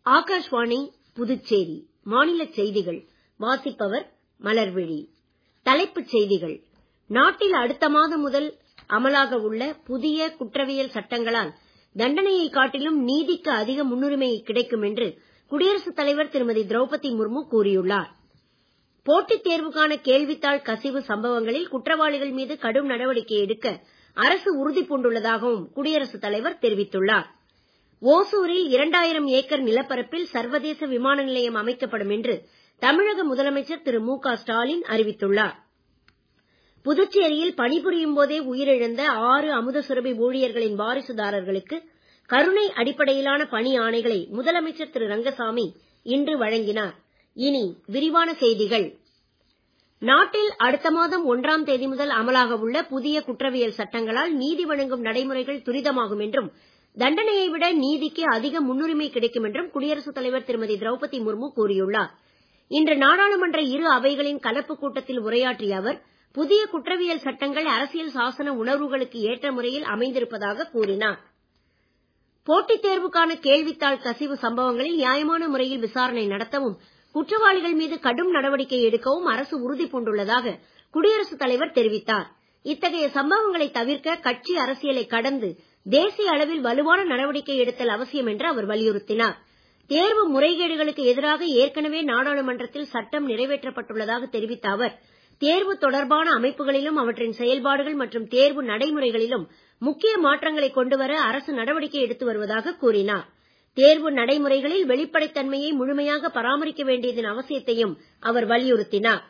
ஆகாஷ்வாணி புதுச்சேரி மாநிலச் செய்திகள் வாசிப்பவர் மலர்விழி தலைப்புச் செய்திகள் நாட்டில் அடுத்த மாதம் முதல் அமலாக உள்ள புதிய குற்றவியல் சட்டங்களால் தண்டனையைக் காட்டிலும் நீதிக்கு அதிக முன்னுரிமை கிடைக்கும் என்று குடியரசுத் தலைவர் திருமதி திரௌபதி முர்மு கூறியுள்ளார் போட்டித் தேர்வுக்கான கேள்வித்தாள் கசிவு சம்பவங்களில் குற்றவாளிகள் மீது கடும் நடவடிக்கை எடுக்க அரசு உறுதி பூண்டுள்ளதாகவும் குடியரசுத் தலைவர் தெரிவித்துள்ளார் ஓசூரில் இரண்டாயிரம் ஏக்கர் நிலப்பரப்பில் சர்வதேச விமான நிலையம் அமைக்கப்படும் என்று தமிழக முதலமைச்சர் திரு மு க ஸ்டாலின் அறிவித்துள்ளார் புதுச்சேரியில் பணிபுரியும் போதே உயிரிழந்த ஆறு அமுத சுரபி ஊழியர்களின் வாரிசுதாரர்களுக்கு கருணை அடிப்படையிலான பணி ஆணைகளை முதலமைச்சர் திரு ரங்கசாமி இன்று வழங்கினார் இனி விரிவான செய்திகள் நாட்டில் அடுத்த மாதம் ஒன்றாம் தேதி முதல் அமலாக உள்ள புதிய குற்றவியல் சட்டங்களால் நீதி வழங்கும் நடைமுறைகள் துரிதமாகும் என்றும் தண்டனையை விட நீதிக்கு அதிக முன்னுரிமை கிடைக்கும் என்றும் குடியரசுத் தலைவர் திருமதி திரௌபதி முர்மு கூறியுள்ளார் இன்று நாடாளுமன்ற இரு அவைகளின் கலப்பு கூட்டத்தில் உரையாற்றிய அவர் புதிய குற்றவியல் சட்டங்கள் அரசியல் சாசன உணர்வுகளுக்கு ஏற்ற முறையில் அமைந்திருப்பதாக கூறினார் போட்டித் தேர்வுக்கான கேள்வித்தாள் கசிவு சம்பவங்களில் நியாயமான முறையில் விசாரணை நடத்தவும் குற்றவாளிகள் மீது கடும் நடவடிக்கை எடுக்கவும் அரசு உறுதி பூண்டுள்ளதாக குடியரசுத் தலைவர் தெரிவித்தார் இத்தகைய சம்பவங்களை தவிர்க்க கட்சி அரசியலை கடந்து தேசிய அளவில் வலுவான நடவடிக்கை எடுத்தல் அவசியம் என்று அவர் வலியுறுத்தினார் தேர்வு முறைகேடுகளுக்கு எதிராக ஏற்கனவே நாடாளுமன்றத்தில் சட்டம் நிறைவேற்றப்பட்டுள்ளதாக தெரிவித்த அவர் தேர்வு தொடர்பான அமைப்புகளிலும் அவற்றின் செயல்பாடுகள் மற்றும் தேர்வு நடைமுறைகளிலும் முக்கிய மாற்றங்களை கொண்டு வர அரசு நடவடிக்கை எடுத்து வருவதாக கூறினார் தேர்வு நடைமுறைகளில் வெளிப்படைத்தன்மையை முழுமையாக பராமரிக்க வேண்டியதன் அவசியத்தையும் அவர் வலியுறுத்தினார்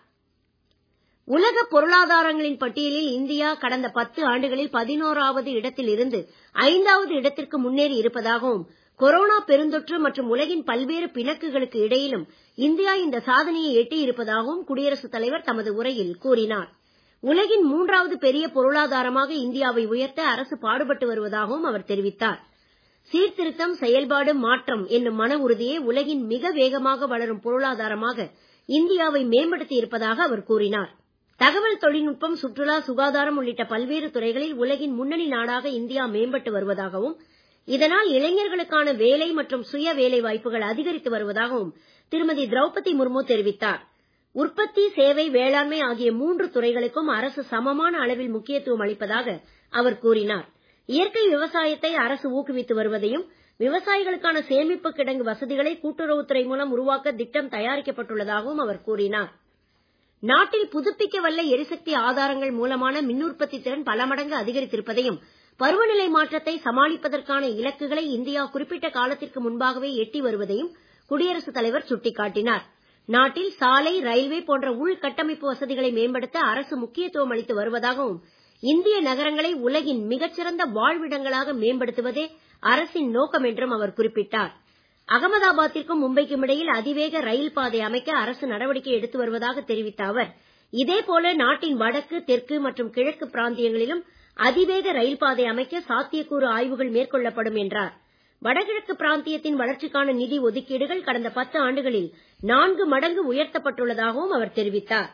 உலக பொருளாதாரங்களின் பட்டியலில் இந்தியா கடந்த பத்து ஆண்டுகளில் பதினோராவது இடத்தில் இருந்து ஐந்தாவது இடத்திற்கு முன்னேறி இருப்பதாகவும் கொரோனா பெருந்தொற்று மற்றும் உலகின் பல்வேறு பிணக்குகளுக்கு இடையிலும் இந்தியா இந்த சாதனையை எட்டி இருப்பதாகவும் குடியரசுத் தலைவர் தமது உரையில் கூறினார் உலகின் மூன்றாவது பெரிய பொருளாதாரமாக இந்தியாவை உயர்த்த அரசு பாடுபட்டு வருவதாகவும் அவர் தெரிவித்தார் சீர்திருத்தம் செயல்பாடு மாற்றம் என்னும் மன உறுதியே உலகின் மிக வேகமாக வளரும் பொருளாதாரமாக இந்தியாவை மேம்படுத்தி இருப்பதாக அவர் கூறினார் தகவல் தொழில்நுட்பம் சுற்றுலா சுகாதாரம் உள்ளிட்ட பல்வேறு துறைகளில் உலகின் முன்னணி நாடாக இந்தியா மேம்பட்டு வருவதாகவும் இதனால் இளைஞர்களுக்கான வேலை மற்றும் சுய வேலை வாய்ப்புகள் அதிகரித்து வருவதாகவும் திருமதி திரௌபதி முர்மு தெரிவித்தார் உற்பத்தி சேவை வேளாண்மை ஆகிய மூன்று துறைகளுக்கும் அரசு சமமான அளவில் முக்கியத்துவம் அளிப்பதாக அவர் கூறினார் இயற்கை விவசாயத்தை அரசு ஊக்குவித்து வருவதையும் விவசாயிகளுக்கான சேமிப்பு கிடங்கு வசதிகளை கூட்டுறவுத்துறை மூலம் உருவாக்க திட்டம் தயாரிக்கப்பட்டுள்ளதாகவும் அவர் கூறினார் நாட்டில் புதுப்பிக்க வல்ல எரிசக்தி ஆதாரங்கள் மூலமான மின் உற்பத்தி திறன் பல மடங்கு அதிகரித்திருப்பதையும் பருவநிலை மாற்றத்தை சமாளிப்பதற்கான இலக்குகளை இந்தியா குறிப்பிட்ட காலத்திற்கு முன்பாகவே எட்டி வருவதையும் குடியரசுத் தலைவர் சுட்டிக்காட்டினார் நாட்டில் சாலை ரயில்வே போன்ற உள்கட்டமைப்பு வசதிகளை மேம்படுத்த அரசு முக்கியத்துவம் அளித்து வருவதாகவும் இந்திய நகரங்களை உலகின் மிகச்சிறந்த வாழ்விடங்களாக மேம்படுத்துவதே அரசின் நோக்கம் என்றும் அவர் குறிப்பிட்டார் அகமதாபாத்திற்கும் மும்பைக்கும் இடையில் அதிவேக ரயில் பாதை அமைக்க அரசு நடவடிக்கை எடுத்து வருவதாக தெரிவித்த அவர் இதேபோல நாட்டின் வடக்கு தெற்கு மற்றும் கிழக்கு பிராந்தியங்களிலும் அதிவேக ரயில் பாதை அமைக்க சாத்தியக்கூறு ஆய்வுகள் மேற்கொள்ளப்படும் என்றார் வடகிழக்கு பிராந்தியத்தின் வளர்ச்சிக்கான நிதி ஒதுக்கீடுகள் கடந்த பத்து ஆண்டுகளில் நான்கு மடங்கு உயர்த்தப்பட்டுள்ளதாகவும் அவர் தெரிவித்தார்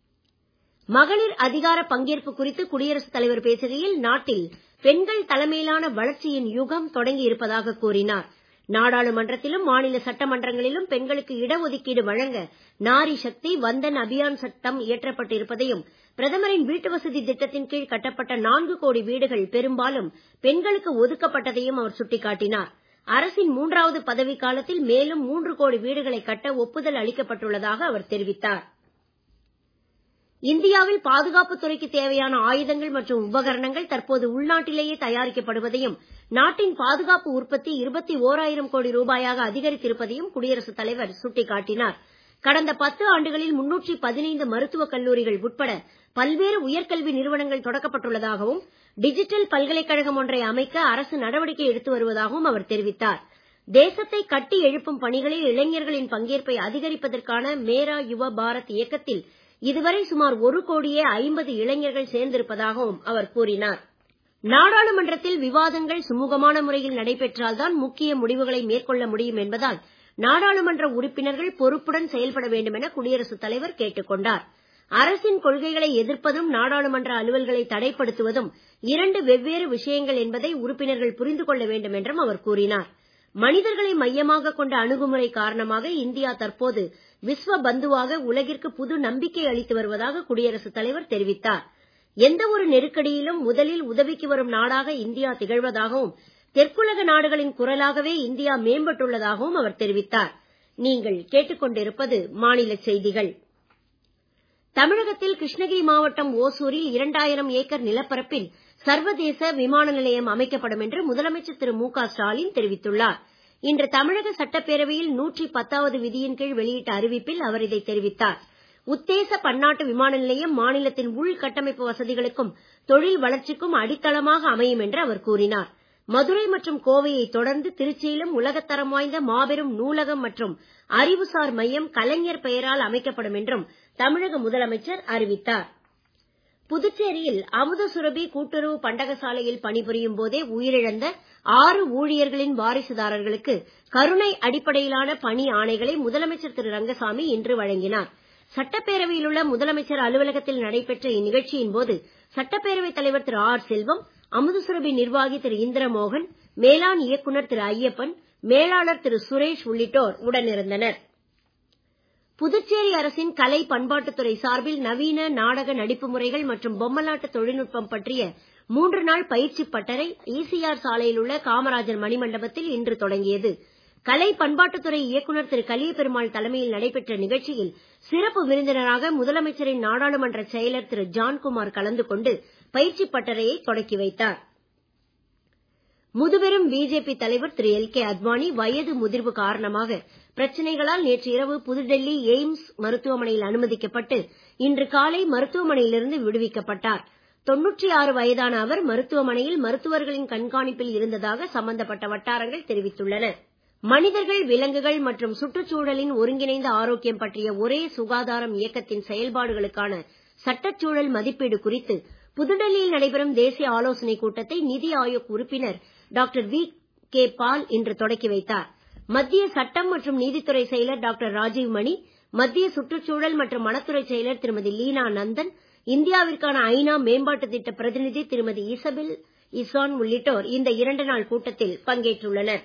மகளிர் அதிகார பங்கேற்பு குறித்து குடியரசுத் தலைவர் பேசுகையில் நாட்டில் பெண்கள் தலைமையிலான வளர்ச்சியின் யுகம் தொடங்கி இருப்பதாக கூறினார் நாடாளுமன்றத்திலும் மாநில சட்டமன்றங்களிலும் பெண்களுக்கு இடஒதுக்கீடு வழங்க நாரி சக்தி வந்தன் அபியான் சட்டம் இயற்றப்பட்டு இருப்பதையும் பிரதமரின் வீட்டு வசதி திட்டத்தின் கீழ் கட்டப்பட்ட நான்கு கோடி வீடுகள் பெரும்பாலும் பெண்களுக்கு ஒதுக்கப்பட்டதையும் அவர் சுட்டிக்காட்டினார் அரசின் மூன்றாவது பதவிக் காலத்தில் மேலும் மூன்று கோடி வீடுகளை கட்ட ஒப்புதல் அளிக்கப்பட்டுள்ளதாக அவர் தெரிவித்தார் இந்தியாவில் பாதுகாப்புத் துறைக்கு தேவையான ஆயுதங்கள் மற்றும் உபகரணங்கள் தற்போது உள்நாட்டிலேயே தயாரிக்கப்படுவதையும் நாட்டின் பாதுகாப்பு உற்பத்தி இருபத்தி ஓராயிரம் கோடி ரூபாயாக அதிகரித்திருப்பதையும் குடியரசுத் தலைவர் சுட்டிக்காட்டினார் கடந்த பத்து ஆண்டுகளில் முன்னூற்றி பதினைந்து மருத்துவக் கல்லூரிகள் உட்பட பல்வேறு உயர்கல்வி நிறுவனங்கள் தொடக்கப்பட்டுள்ளதாகவும் டிஜிட்டல் பல்கலைக்கழகம் ஒன்றை அமைக்க அரசு நடவடிக்கை எடுத்து வருவதாகவும் அவர் தெரிவித்தார் தேசத்தை கட்டி எழுப்பும் பணிகளில் இளைஞர்களின் பங்கேற்பை அதிகரிப்பதற்கான மேரா யுவ பாரத் இயக்கத்தில் இதுவரை சுமார் ஒரு கோடியே ஐம்பது இளைஞர்கள் சேர்ந்திருப்பதாகவும் அவர் கூறினார் நாடாளுமன்றத்தில் விவாதங்கள் சுமூகமான முறையில் நடைபெற்றால்தான் முக்கிய முடிவுகளை மேற்கொள்ள முடியும் என்பதால் நாடாளுமன்ற உறுப்பினர்கள் பொறுப்புடன் செயல்பட வேண்டும் என குடியரசுத் தலைவர் கேட்டுக் கொண்டார் அரசின் கொள்கைகளை எதிர்ப்பதும் நாடாளுமன்ற அலுவல்களை தடைப்படுத்துவதும் இரண்டு வெவ்வேறு விஷயங்கள் என்பதை உறுப்பினர்கள் புரிந்து கொள்ள வேண்டும் என்றும் அவர் கூறினார் மனிதர்களை மையமாக கொண்ட அணுகுமுறை காரணமாக இந்தியா தற்போது விஸ்வ பந்துவாக உலகிற்கு புது நம்பிக்கை அளித்து வருவதாக குடியரசுத் தலைவர் தெரிவித்தார் எந்த ஒரு நெருக்கடியிலும் முதலில் உதவிக்கு வரும் நாடாக இந்தியா திகழ்வதாகவும் தெற்குலக நாடுகளின் குரலாகவே இந்தியா மேம்பட்டுள்ளதாகவும் அவர் தெரிவித்தார் நீங்கள் கேட்டுக்கொண்டிருப்பது மாநில செய்திகள் தமிழகத்தில் கிருஷ்ணகிரி மாவட்டம் ஓசூரில் இரண்டாயிரம் ஏக்கர் நிலப்பரப்பில் சர்வதேச விமான நிலையம் அமைக்கப்படும் என்று முதலமைச்சர் திரு மு க ஸ்டாலின் தெரிவித்துள்ளார் இன்று தமிழக சட்டப்பேரவையில் நூற்றி பத்தாவது விதியின் கீழ் வெளியிட்ட அறிவிப்பில் அவர் இதை தெரிவித்தார் உத்தேச பன்னாட்டு விமான நிலையம் மாநிலத்தின் உள்கட்டமைப்பு வசதிகளுக்கும் தொழில் வளர்ச்சிக்கும் அடித்தளமாக அமையும் என்று அவர் கூறினார் மதுரை மற்றும் கோவையை தொடர்ந்து திருச்சியிலும் உலகத்தரம் வாய்ந்த மாபெரும் நூலகம் மற்றும் அறிவுசார் மையம் கலைஞர் பெயரால் அமைக்கப்படும் என்றும் தமிழக முதலமைச்சர் அறிவித்தார் புதுச்சேரியில் அமுத சுரபி கூட்டுறவு பண்டகசாலையில் பணிபுரியும் போதே உயிரிழந்த ஆறு ஊழியர்களின் வாரிசுதாரர்களுக்கு கருணை அடிப்படையிலான பணி ஆணைகளை முதலமைச்சர் திரு ரங்கசாமி இன்று வழங்கினார் சட்டப்பேரவையில் உள்ள முதலமைச்சர் அலுவலகத்தில் நடைபெற்ற இந்நிகழ்ச்சியின் போது சட்டப்பேரவைத் தலைவர் திரு ஆர் செல்வம் அமுதசுரபி நிர்வாகி திரு இந்திரமோகன் மேலாண் இயக்குனர் திரு ஐயப்பன் மேலாளர் திரு சுரேஷ் உள்ளிட்டோர் உடனிருந்தனர் புதுச்சேரி அரசின் கலை பண்பாட்டுத்துறை சார்பில் நவீன நாடக நடிப்பு முறைகள் மற்றும் பொம்மலாட்ட தொழில்நுட்பம் பற்றிய மூன்று நாள் பயிற்சி பட்டறை ஈசிஆர் சாலையில் உள்ள காமராஜர் மணிமண்டபத்தில் இன்று தொடங்கியது கலை பண்பாட்டுத்துறை இயக்குனர் திரு கலியபெருமாள் தலைமையில் நடைபெற்ற நிகழ்ச்சியில் சிறப்பு விருந்தினராக முதலமைச்சரின் நாடாளுமன்ற செயலர் திரு ஜான்குமார் கலந்து கொண்டு பயிற்சி பட்டறையை தொடக்கி வைத்தார் முதுபெரும் பிஜேபி தலைவர் திரு எல் கே அத்வானி வயது முதிர்வு காரணமாக பிரச்சனைகளால் நேற்று இரவு புதுடெல்லி எய்ம்ஸ் மருத்துவமனையில் அனுமதிக்கப்பட்டு இன்று காலை மருத்துவமனையிலிருந்து விடுவிக்கப்பட்டார் தொன்னூற்றி ஆறு வயதான அவர் மருத்துவமனையில் மருத்துவர்களின் கண்காணிப்பில் இருந்ததாக சம்பந்தப்பட்ட வட்டாரங்கள் தெரிவித்துள்ளன மனிதர்கள் விலங்குகள் மற்றும் சுற்றுச்சூழலின் ஒருங்கிணைந்த ஆரோக்கியம் பற்றிய ஒரே சுகாதாரம் இயக்கத்தின் செயல்பாடுகளுக்கான சட்டச்சூழல் மதிப்பீடு குறித்து புதுடெல்லியில் நடைபெறும் தேசிய ஆலோசனைக் கூட்டத்தை நிதி ஆயோக் உறுப்பினர் டாக்டர் வி கே பால் இன்று தொடக்கி வைத்தார் மத்திய சட்டம் மற்றும் நீதித்துறை செயலர் டாக்டர் ராஜீவ் மணி மத்திய சுற்றுச்சூழல் மற்றும் வனத்துறை செயலர் திருமதி லீனா நந்தன் இந்தியாவிற்கான ஐநா மேம்பாட்டு திட்ட பிரதிநிதி திருமதி இசபெல் இசான் உள்ளிட்டோர் இந்த இரண்டு நாள் கூட்டத்தில் பங்கேற்றுள்ளனர்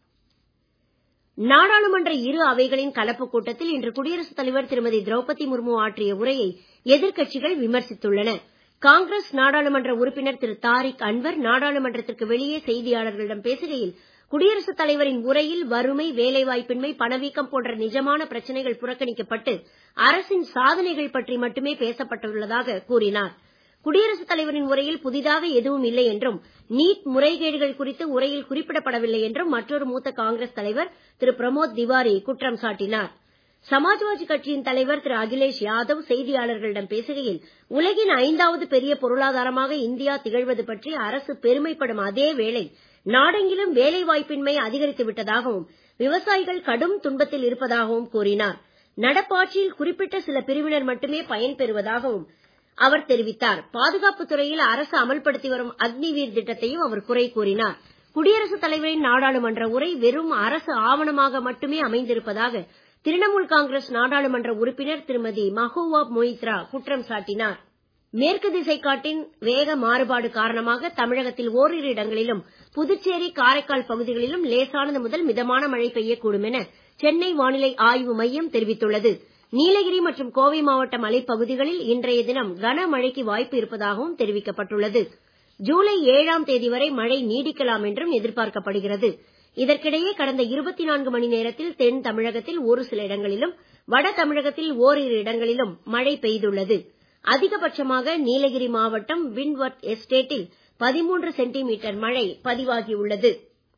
நாடாளுமன்ற இரு அவைகளின் கலப்பு கூட்டத்தில் இன்று குடியரசுத் தலைவர் திருமதி திரௌபதி முர்மு ஆற்றிய உரையை எதிர்க்கட்சிகள் விமர்சித்துள்ளன காங்கிரஸ் நாடாளுமன்ற உறுப்பினர் திரு தாரிக் அன்வர் நாடாளுமன்றத்திற்கு வெளியே செய்தியாளர்களிடம் பேசுகையில் குடியரசுத் தலைவரின் உரையில் வறுமை வேலைவாய்ப்பின்மை பணவீக்கம் போன்ற நிஜமான பிரச்சனைகள் புறக்கணிக்கப்பட்டு அரசின் சாதனைகள் பற்றி மட்டுமே பேசப்பட்டுள்ளதாக கூறினார் குடியரசுத் தலைவரின் உரையில் புதிதாக எதுவும் இல்லை என்றும் நீட் முறைகேடுகள் குறித்து உரையில் குறிப்பிடப்படவில்லை என்றும் மற்றொரு மூத்த காங்கிரஸ் தலைவர் திரு பிரமோத் திவாரி குற்றம் சாட்டினார் சமாஜ்வாதி கட்சியின் தலைவர் திரு அகிலேஷ் யாதவ் செய்தியாளர்களிடம் பேசுகையில் உலகின் ஐந்தாவது பெரிய பொருளாதாரமாக இந்தியா திகழ்வது பற்றி அரசு பெருமைப்படும் அதே வேளை நாடெங்கிலும் வேலைவாய்ப்பின்மை அதிகரித்து விட்டதாகவும் விவசாயிகள் கடும் துன்பத்தில் இருப்பதாகவும் கூறினார் நடப்பாட்சியில் குறிப்பிட்ட சில பிரிவினர் மட்டுமே பயன்பெறுவதாகவும் அவர் தெரிவித்தார் பாதுகாப்புத் துறையில் அரசு அமல்படுத்தி வரும் அக்னிவீர் திட்டத்தையும் அவர் குறை கூறினார் குடியரசுத் தலைவரின் நாடாளுமன்ற உரை வெறும் அரசு ஆவணமாக மட்டுமே அமைந்திருப்பதாக திரிணாமுல் காங்கிரஸ் நாடாளுமன்ற உறுப்பினர் திருமதி மஹூவா மொய்த்ரா குற்றம் சாட்டினார் மேற்கு திசை காட்டின் வேக மாறுபாடு காரணமாக தமிழகத்தில் ஓரிரு இடங்களிலும் புதுச்சேரி காரைக்கால் பகுதிகளிலும் லேசானது முதல் மிதமான மழை பெய்யக்கூடும் என சென்னை வானிலை ஆய்வு மையம் தெரிவித்துள்ளது நீலகிரி மற்றும் கோவை மாவட்ட மலைப்பகுதிகளில் இன்றைய தினம் கனமழைக்கு வாய்ப்பு இருப்பதாகவும் தெரிவிக்கப்பட்டுள்ளது ஜூலை ஏழாம் தேதி வரை மழை நீடிக்கலாம் என்றும் எதிர்பார்க்கப்படுகிறது இதற்கிடையே கடந்த இருபத்தி நான்கு மணி நேரத்தில் தென் தமிழகத்தில் ஒரு சில இடங்களிலும் வட தமிழகத்தில் ஓரிரு இடங்களிலும் மழை பெய்துள்ளது அதிகபட்சமாக நீலகிரி மாவட்டம் விண்ட்வர்த் எஸ்டேட்டில் பதிமூன்று சென்டிமீட்டர் மழை பதிவாகியுள்ளது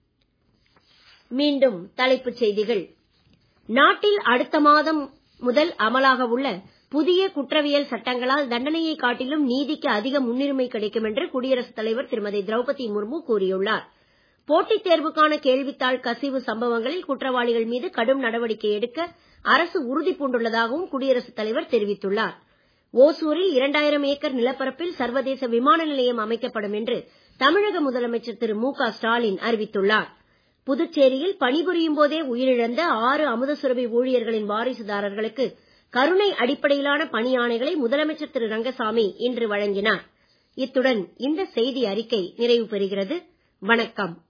மீண்டும் தலைப்புச் செய்திகள் நாட்டில் அடுத்த மாதம் முதல் அமலாக உள்ள புதிய குற்றவியல் சட்டங்களால் தண்டனையை காட்டிலும் நீதிக்கு அதிக முன்னுரிமை கிடைக்கும் என்று குடியரசுத் தலைவர் திருமதி திரௌபதி முர்மு கூறியுள்ளார் போட்டித் தேர்வுக்கான கேள்வித்தாள் கசிவு சம்பவங்களில் குற்றவாளிகள் மீது கடும் நடவடிக்கை எடுக்க அரசு உறுதி பூண்டுள்ளதாகவும் குடியரசுத் தலைவர் தெரிவித்துள்ளார் ஓசூரில் இரண்டாயிரம் ஏக்கர் நிலப்பரப்பில் சர்வதேச விமான நிலையம் அமைக்கப்படும் என்று தமிழக முதலமைச்சர் திரு மு க ஸ்டாலின் அறிவித்துள்ளார் புதுச்சேரியில் பணிபுரியும் போதே உயிரிழந்த ஆறு அமுதசுரபி ஊழியர்களின் வாரிசுதாரர்களுக்கு கருணை அடிப்படையிலான பணி ஆணைகளை முதலமைச்சர் திரு ரங்கசாமி இன்று வழங்கினார் இத்துடன் இந்த செய்தி அறிக்கை நிறைவு பெறுகிறது வணக்கம்